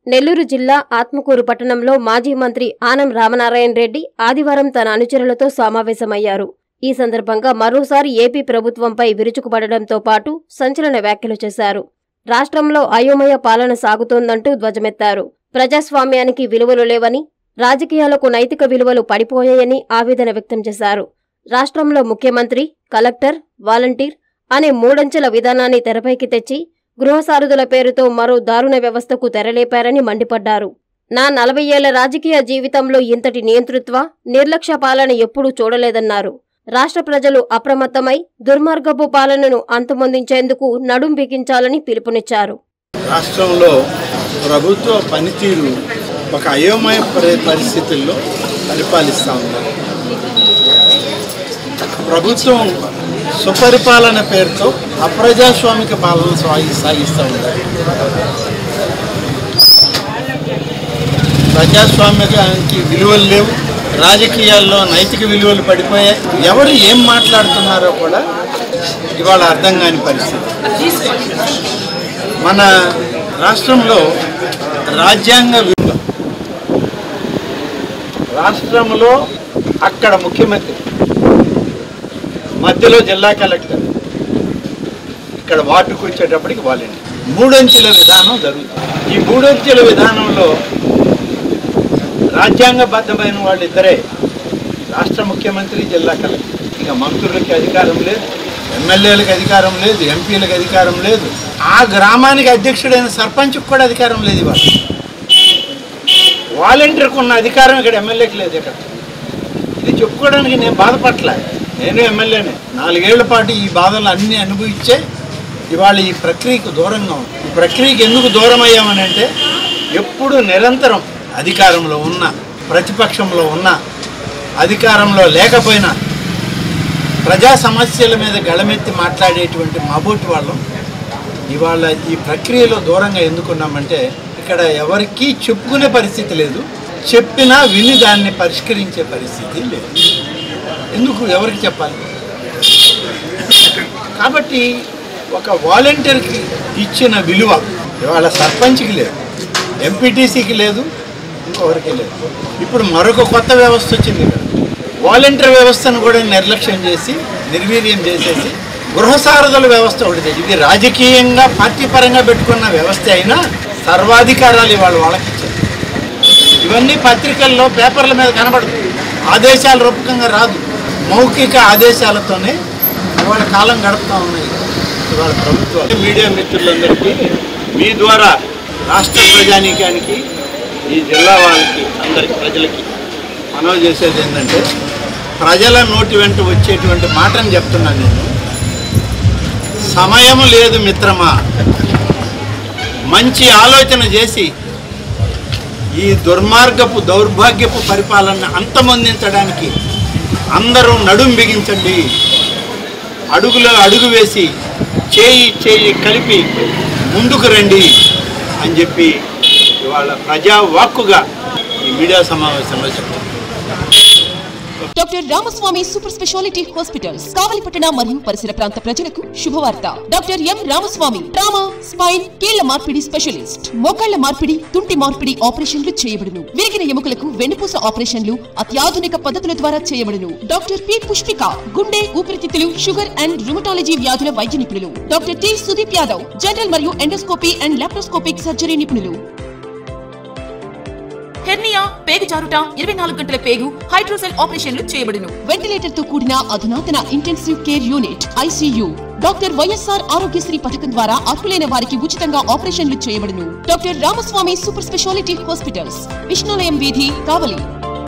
నెల్లూరు జిల్లా ఆత్మకూరు పట్టణంలో మాజీ మంత్రి ఆనం రామనారాయణ రెడ్డి ఆదివారం తన అనుచరులతో సమావేశమయ్యారు ఈ సందర్భంగా మరోసారి ఏపీ ప్రభుత్వంపై విరుచుకుపడడంతో పాటు సంచలన వ్యాఖ్యలు చేశారు రాష్ట్రంలో అయోమయ పాలన సాగుతోందంటూ ధ్వజమెత్తారు ప్రజాస్వామ్యానికి విలువలు లేవని రాజకీయాలకు నైతిక విలువలు పడిపోయాయని ఆవేదన వ్యక్తం చేశారు రాష్ట్రంలో ముఖ్యమంత్రి కలెక్టర్ వాలంటీర్ అనే మూడంచెల విధానాన్ని తెరపైకి తెచ్చి గృహసారథుల పేరుతో మరో దారుణ వ్యవస్థకు తెరలేపారని మండిపడ్డారు నా నలభై ఏళ్ల రాజకీయ జీవితంలో ఇంతటి నియంతృత్వ నిర్లక్ష్య పాలన ఎప్పుడూ చూడలేదన్నారు రాష్ట్ర ప్రజలు అప్రమత్తమై దుర్మార్గపు పాలనను అంతమొందించేందుకు నడుం బిగించాలని పిలుపునిచ్చారు రాష్ట్రంలో ప్రభుత్వ పనితీరు ఒక అయోమయ పరి- పరిస్థితుల్లో పరిపాలిస్తూ ఉన్నారు ప్రభుత్వం సుపరిపాలన పేరుతో అప్రజాస్వామిక పాలన సాగి సాగిస్తూ ఉన్నారు ప్రజాస్వామ్యానికి విలువలు లేవు రాజకీయాల్లో నైతిక విలువలు పడిపోయాయి ఎవరు ఏం మాట్లాడుతున్నారో కూడా ఇవాళ అర్థం కాని పరిస్థితి మన రాష్ట్రంలో రాజ్యాంగ విలువ రాష్ట్రంలో అక్కడ ముఖ్యమంత్రి మధ్యలో జిల్లా కలెక్టర్ ఇక్కడ వార్డుకు వచ్చేటప్పటికి వాళ్ళని మూడంచెల విధానం జరుగుతుంది ఈ మూడంచెల విధానంలో రాజ్యాంగబద్ధమైన వాళ్ళిద్దరే రాష్ట్ర ముఖ్యమంత్రి జిల్లా కలెక్టర్ ఇక మంత్రులకి అధికారం లేదు ఎమ్మెల్యేలకు అధికారం లేదు ఎంపీలకు అధికారం లేదు ఆ గ్రామానికి అధ్యక్షుడైన సర్పంచ్కి కూడా అధికారం లేదు ఇవాళ వాలంటీర్కి ఉన్న అధికారం ఇక్కడ ఎమ్మెల్యేకి లేదు ఇక్కడ ఇది చెప్పుకోవడానికి నేను బాధపడలే నేను ఎమ్మెల్యేనే నాలుగేళ్ల పాటు ఈ బాధలు అన్నీ అనుభవించే ఇవాళ ఈ ప్రక్రియకు దూరంగా ఉంది ఈ ప్రక్రియకి ఎందుకు దూరం అయ్యామని అంటే ఎప్పుడు నిరంతరం అధికారంలో ఉన్న ప్రతిపక్షంలో ఉన్న అధికారంలో లేకపోయినా ప్రజా సమస్యల మీద గళమెత్తి మాట్లాడేటువంటి మాబోటి వాళ్ళం ఇవాళ ఈ ప్రక్రియలో దూరంగా ఎందుకున్నామంటే ఇక్కడ ఎవరికీ చెప్పుకునే పరిస్థితి లేదు చెప్పినా విని దాన్ని పరిష్కరించే పరిస్థితి లేదు ఎందుకు ఎవరికి చెప్పాలి కాబట్టి ఒక వాలంటీర్కి ఇచ్చిన విలువ ఇవాళ సర్పంచ్కి లేదు ఎంపీటీసీకి లేదు ఇంకొకరికి లేదు ఇప్పుడు మరొక కొత్త వ్యవస్థ వచ్చింది ఇక్కడ వాలంటీర్ వ్యవస్థను కూడా నిర్లక్ష్యం చేసి నిర్వీర్యం చేసేసి గృహసారథుల వ్యవస్థ ఒకటి తెచ్చి- ఇది రాజకీయంగా పార్టీ పరంగా పెట్టుకున్న వ్యవస్థ అయినా సర్వాధికారాలు ఇవాళ వాళ్ళకి ఇచ్చారు ఇవన్నీ పత్రికల్లో పేపర్ల మీద కనబడదు ఆదేశాలు రూపకంగా రాదు మౌఖిక ఆదేశాలతోనే ఇవాళ కాలం గడుపుతా ఉన్నాయి ఇవాళ ప్రభుత్వం మీడియా మిత్రులందరికీ మీ ద్వారా రాష్ట్ర ప్రజానీకానికి ఈ జిల్లా వాళ్ళకి అందరికి ప్రజలకి మనవి చేసేది ఏంటంటే ప్రజల నోటి వెంట వచ్చేటువంటి మాటను చెప్తున్నాను నేను సమయం లేదు మిత్రమా మంచి ఆలోచన చేసి ఈ దుర్మార్గపు దౌర్భాగ్యపు పరిపాలన అంతమొందించడానికి అందరూ నడుం బిగించండి అడుగులో అడుగు వేసి చేయి చేయి కలిపి ముందుకు రండి అని చెప్పి ఇవాళ ప్రజా వాక్కుగా ఈ మీడియా సమావేశంలో చెప్తాను doctor Ramaswamy super speciality hospitals కావలిపట్టణ మరియు పరిసర ప్రాంత ప్రజలకు శుభవార్త doctor M Ramaswamy trauma spine కీళ్ల మార్పిడి స్పెషలిస్ట్ మోకాళ్ల మార్పిడి తుంటి మార్పిడి ఆపరేషన్లు చేయబడును విరిగిన ఎముకలకు వెన్నుపూస ఆపరేషన్లు అత్యాధునిక పద్ధతుల ద్వారా చేయబడును డాక్టర్ పి పుష్పిక గుండె ఊపిరితిత్తులు షుగర్ అండ్ రుమటాలజీ వ్యాధుల వైద్య నిపుణులు doctor T Sudeep Yadav general మరియు ఎండోస్కోపీ అండ్ లాప్రోస్కోపిక్ సర్జరీ నిపుణులు హెర్నియా పేగు జారుట ఇరవై నాలుగు గంటల పేగు హైడ్రోసెల్ ఆపరేషన్లు చేయబడును వెంటిలేటర్ తో కూడిన అధునాతన intensive care unit ICU doctor YSR Aarogyasri పథకం ద్వారా అర్హులైన వారికి ఉచితంగా ఆపరేషన్లు చేయబడును doctor Ramaswamy super speciality hospitals Vishnulayam వీధి కావలి